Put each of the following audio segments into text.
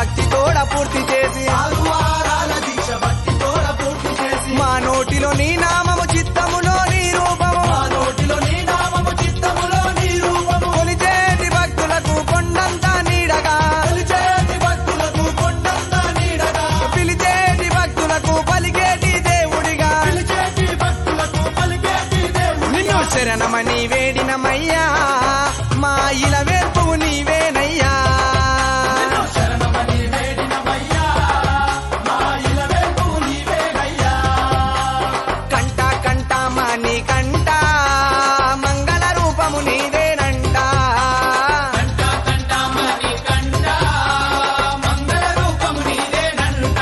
భక్తి తోడ పూర్తి చేసి ఆరు వారాల దీక్ష భక్తి తోడ పూర్తి చేసి మా నోటిలో నీ నామము చిత్తములో నీ రూపము మా నోటిలో నీ నామము చిత్తములో నీ రూపము కొలిచేటి భక్తులకు కొండంత నీడగా కొలిచేటి భక్తులకు కొండంత నీడగా పిలిచేటి భక్తులకు పలికేటి దేవుడిగా పిలిచేటి భక్తులకు పలికేటి దేవుడు నిన్ను శరణమని వేడినమయ్యా మా ఇల వేర్పువు నీవేనయ్యా శరణమని వేడినమయ్యా మా ఇలవేల్పు నీవేనయ్యా కంట కంట మని కంట మంగళ రూపము నీదేనంట కంట కంట మణి కంట మంగళ రూపము నీదేనంట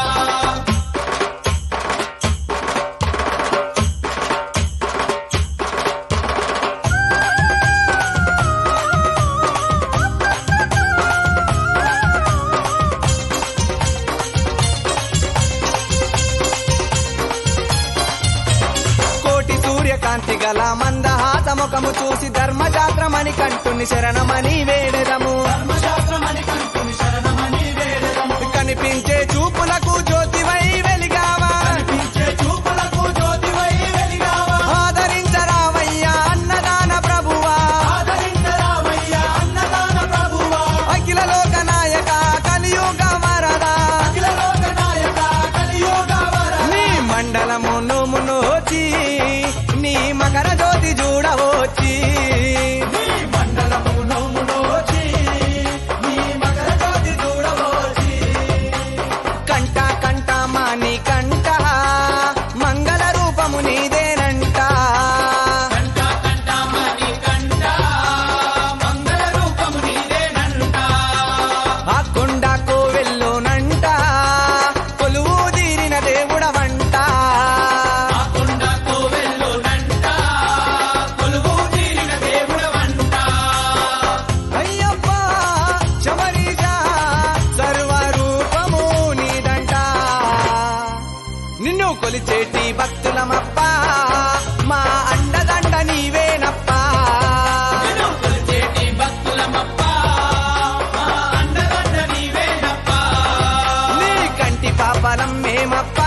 కోటి సూర్యకాంతి గల మందహాసముఖము చూసి ధర్మశాస్త్రమని కంటుని శరణమని వేడెదము ధర్మశాస్త్రమని కంటుని శరణమని వేడెదము కనిపించే చూపులకు జ్యోతివై వెలిగావా కనిపించే చూపులకు జ్యోతివై వెలిగావా ఆదరించరావయ్యా అన్నదాన ప్రభువా ఆదరించరామయ్యా అన్నదాన ప్రభువా అఖిల లోక నాయక కలియుగ వరదా అఖిల లోక నాయక కలియుగ వరద నీ మండలము నోమునోచి నీ మకర జ్యోతి చూడవచ్చి నీ మండలము నోము నోచి నీ మకర జ్యోతి చూడవోచి కంట కంట మాని కంట మంగళ రూపము నీదేనంట కంట కంట మణి కంట మంగళ రూపము నీదేనంట ఆ కొండ కోవెల్లోనంట కొలువు తీరిన దేవుడవంట ఆ కొండ కోవెల్లోనంట కొలువు తీరిన దేవుడవంట అయ్యప్ప శబరీష సర్వరూపము నీదంట నిన్ను కొలిచేటి భక్తులమప్ప మా అండదండ నీవేనప్ప నిన్ను కొలిచేటి భక్తులమప్ప మా అండదండ నీవేనప్ప నీ కంటి పాపలం మేమప్ప